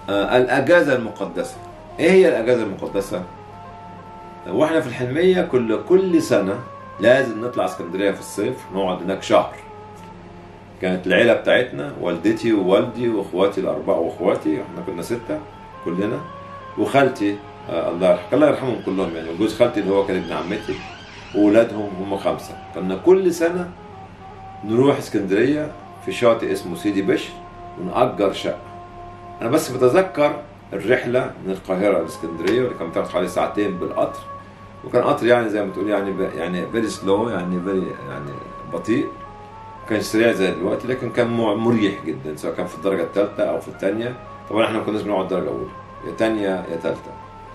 آه الاجازه المقدسه ايه هي الاجازه المقدسه واحنا في الحلميه كل كل سنه لازم نطلع اسكندريه في الصيف نقعد هناك شهر كانت العيله بتاعتنا والدتي ووالدي واخواتي الاربعه واخواتي احنا كنا سته كلنا وخالتي آه الله يرحمه الله يرحمهم كلهم يعني وجوز خالتي اللي هو كان ابن عمتي واولادهم هم خمسه كنا كل سنه نروح اسكندريه في شاطئ اسمه سيدي بشر ونأجر شقه انا بس بتذكر الرحله من القاهره لاسكندريه واللي كانت بتاخد حوالي ساعتين بالقطر وكان قطر يعني زي ما تقول يعني ب... يعني فيري سلو يعني فيري يعني بطيء ما كانش سريع زي دلوقتي لكن كان م- مريح جدا سواء كان في الدرجه الثالثه او في الثانيه طبعا احنا ما كناش بنقعد الدرجه الاولى يا ثانيه يا ثالثه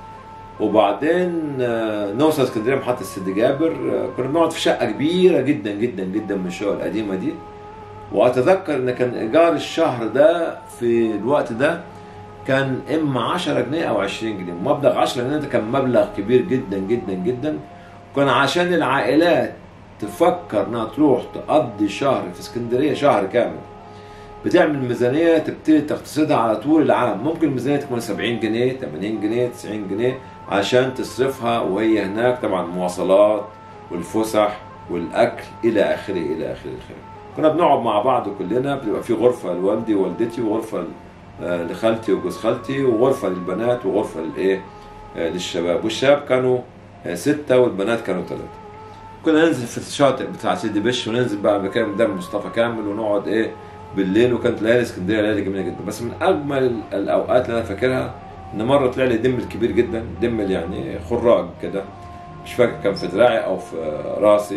وبعدين آه، نوصل اسكندريه محطه سيدي جابر آه، كنا بنقعد في شقه كبيره جدا جدا جدا من الشقق القديمه دي واتذكر ان كان ايجار الشهر ده في الوقت ده كان اما 10 جنيه او 20 جنيه مبلغ 10 جنيه ده كان مبلغ كبير جدا جدا جدا وكان عشان العائلات تفكر انها تروح تقضي شهر في اسكندريه شهر كامل بتعمل ميزانيه تبتدي تقتصدها على طول العام ممكن الميزانيه تكون 70 جنيه 80 جنيه 90 جنيه عشان تصرفها وهي هناك طبعا مواصلات والفسح والاكل الى اخره الى اخره اخره كنا بنقعد مع بعض كلنا بتبقى في غرفه لوالدي ووالدتي وغرفه آه، لخالتي وجوز خالتي وغرفه للبنات وغرفه للايه آه، للشباب والشباب كانوا آه، سته والبنات كانوا ثلاثه كنا ننزل في الشاطئ بتاع سيدي بش وننزل بقى مكان قدام مصطفى كامل ونقعد ايه بالليل وكانت ليالي اسكندريه ليالي جميله جدا بس من اجمل الاوقات اللي انا فاكرها ان مره طلع لي دمل كبير جدا دمل يعني خراج كده مش فاكر كان في دراعي او في راسي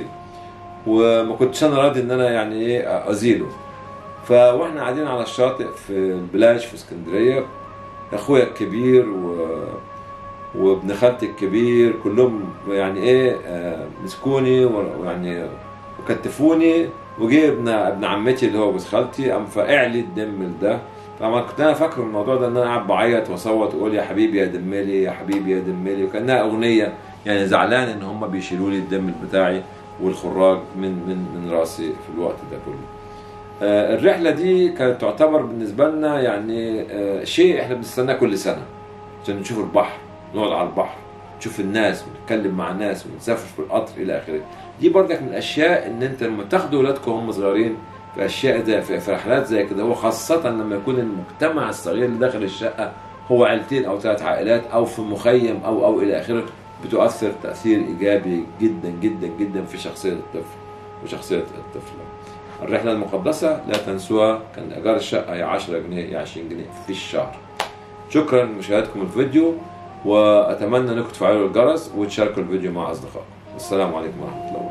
وما كنتش انا راضي ان انا يعني ايه ازيله فواحنا قاعدين على الشاطئ في البلاج في اسكندريه اخويا الكبير و وابن خالتي الكبير كلهم يعني ايه آه، مسكوني ويعني وكتفوني وجه ابن ابن عمتي اللي هو جوز خالتي قام فقع لي الدمل ده طبعا كنت انا فاكر الموضوع ده ان انا قاعد بعيط واصوت واقول يا حبيبي يا دملي يا حبيبي يا دملي وكانها اغنيه يعني زعلان ان هم بيشيلوا لي الدمل بتاعي والخراج من من من راسي في الوقت ده كله. آه، الرحله دي كانت تعتبر بالنسبه لنا يعني آه، شيء احنا بنستناه كل سنه عشان نشوف البحر نقعد على البحر نشوف الناس ونتكلم مع الناس ونسافر في القطر الى اخره دي برضك من الاشياء ان انت لما تاخدوا اولادكم وهم صغيرين في اشياء زي في في رحلات زي كده وخاصه لما يكون المجتمع الصغير اللي داخل الشقه هو عيلتين او ثلاث عائلات او في مخيم او او الى اخره بتؤثر تاثير ايجابي جدا جدا جدا في شخصيه الطفل وشخصيه الطفل الرحله المقدسه لا تنسوها كان ايجار الشقه يا 10 جنيه يا 20 جنيه في الشهر شكرا لمشاهدتكم الفيديو واتمنى انكم تفعلوا الجرس وتشاركوا الفيديو مع اصدقائكم والسلام عليكم ورحمه الله